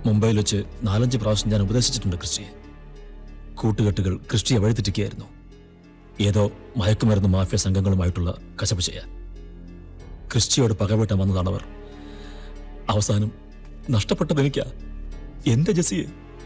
മുംബൈയിൽ വെച്ച് നാലഞ്ച് പ്രാവശ്യം ഞാൻ ഉപദേശിച്ചിട്ടുണ്ട് ക്രിസ്റ്റിയെ കൂട്ടുകെട്ടുകൾ ക്രിസ്റ്റിയെ വഴിതെറ്റിക്കുകയായിരുന്നു ഏതോ മയക്കുമരുന്ന് മാഫിയ സംഘങ്ങളുമായിട്ടുള്ള കശപ്പ് ചെയ്യാൻ ക്രിസ്റ്റിയോട് പകവീട്ടാൻ വന്നതാണവർ അവസാനം നഷ്ടപ്പെട്ടത് എനിക്കാ എന്റെ ജെസിയെ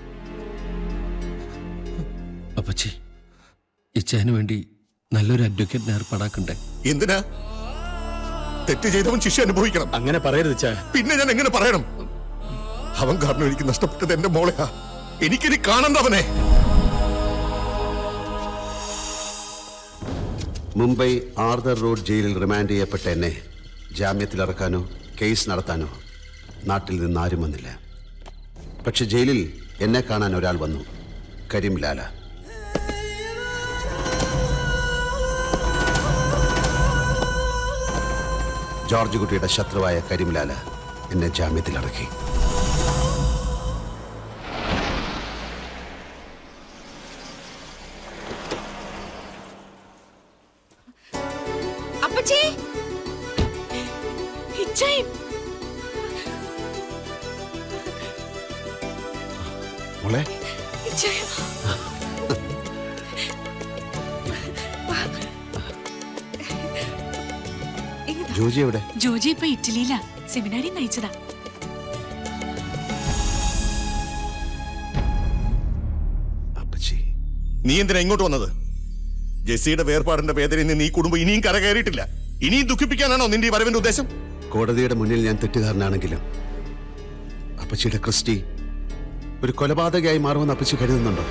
അപ്പച്ചി ഇച്ചാന് വേണ്ടി നല്ലൊരു അഡ്വക്കേറ്റിനെ ഏർപ്പാടാക്കണ്ടേ എന്തിനാ തെറ്റ് ചെയ്തവൻ ശിക്ഷ അനുഭവിക്കണം അങ്ങനെ പറയരുത് ചാ പിന്നെ ഞാൻ എങ്ങനെ പറയണം അവൻ കാരണം എനിക്ക് നഷ്ടപ്പെട്ടത് എന്റെ മോളെയാ എനിക്കിനി കാണണ്ട അവനെ മുംബൈ ആർദർ റോഡ് ജയിലിൽ റിമാൻഡ് ചെയ്യപ്പെട്ട എന്നെ ജാമ്യത്തിലിറക്കാനോ കേസ് നടത്താനോ നാട്ടിൽ നിന്ന് ആരും വന്നില്ല പക്ഷെ ജയിലിൽ എന്നെ കാണാൻ ഒരാൾ വന്നു കരീം ലാല ജോർജ് കുട്ടിയുടെ ശത്രുവായ കരീം ലാല എന്നെ ജാമ്യത്തിലിറക്കി അപ്പച്ചി ഇച്ചായി മോളെ ഇച്ചായ ജോജി എവിടെ ജോജി ഇപ്പൊ ഇറ്റലിയിലാ സെമിനാരി നയിച്ചതാ നീ എന്തിനാ ഇങ്ങോട്ട് വന്നത് ജെസ്സിയുടെ വേർപാടിന്റെ വേദനയിൽ നിന്ന് ഈ കുടുംബം ഇനിയും കരകയറിയിട്ടില്ല ഇനിയും ദുഃഖിപ്പിക്കാനാണോ നിന്റെ ഈ വരവിന്റെ ഉദ്ദേശം കോടതിയുടെ മുന്നിൽ ഞാൻ തെറ്റുകാരനാണെങ്കിലും അപ്പച്ചിയുടെ ക്രിസ്റ്റി ഒരു കൊലപാതകയായി മാറുമെന്ന് അപ്പച്ചി കരുതുന്നുണ്ടോ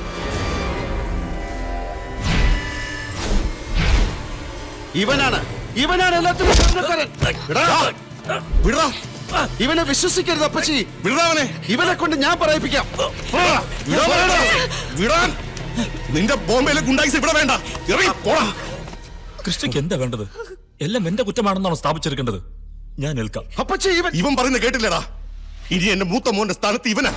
ഇവനാണ് ഇവനാണ് എല്ലാത്തിനും കാരണക്കാരൻ. എടാ, വിടടാ. ഇവനെ വിശ്വസിക്കരുത് അപ്പച്ചി വിടാവനെ ഇവനെ കൊണ്ട് ഞാൻ പറയിപ്പിക്കാം വിടാൻ നിന്റെ ബോംബെയിലെ ഗുണ്ടായിസ് ഇവിടെ വേണ്ട ഇറങ്ങി പോടാ ക്രിസ്റ്റിക്ക് എന്താ വേണ്ടത് എല്ലാം എന്റെ കുറ്റമാണെന്നാണ് സ്ഥാപിച്ചെടുക്കേണ്ടത് ഞാൻ ഏൽക്കാം അപ്പച്ചി ഇവൻ ഇവൻ പറയുന്ന കേട്ടില്ലടാ ഇനി എന്റെ മൂത്ത മോന്റെ സ്ഥാനത്ത് ഇവനാ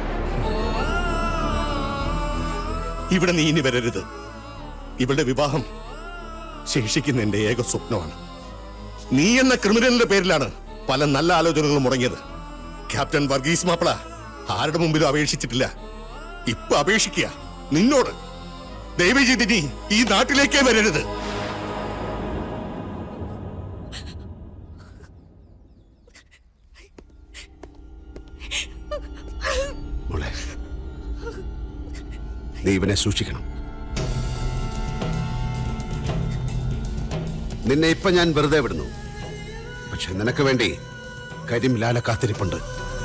ഇവിടെ നീ ഇനി വരരുത് ഇവളുടെ വിവാഹം ശേഷിക്കുന്ന എന്റെ ഏക സ്വപ്നമാണ് നീ എന്ന ക്രിമിനലിന്റെ പേരിലാണ് പല നല്ല ആലോചനകളും മുടങ്ങിയത് ക്യാപ്റ്റൻ വർഗീസ് മാപ്പിള ആരുടെ മുമ്പിലും അപേക്ഷിച്ചിട്ടില്ല ഇപ്പൊ അപേക്ഷിക്കുക നിന്നോട് ദയവ് ചെയ്ത് നീ ഈ നാട്ടിലേക്കേ വരരുത് മോളെ നീ ഇവനെ സൂക്ഷിക്കണം നിന്നെ ഇപ്പൊ ഞാൻ വെറുതെ വിടുന്നു പക്ഷെ നിനക്ക് വേണ്ടി കരിം ലാല കാത്തിരിപ്പുണ്ട്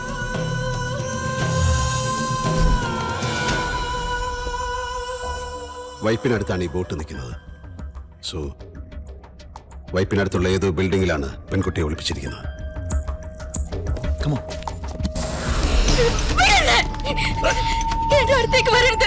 വൈപ്പിനടുത്താണ് ഈ ബോട്ട് നിൽക്കുന്നത് സോ വൈപ്പിനടുത്തുള്ള ഏതോ ബിൽഡിങ്ങിലാണ് പെൺകുട്ടിയെ ഒളിപ്പിച്ചിരിക്കുന്നത് എന്റെ അടുത്തേക്ക് വരരുത്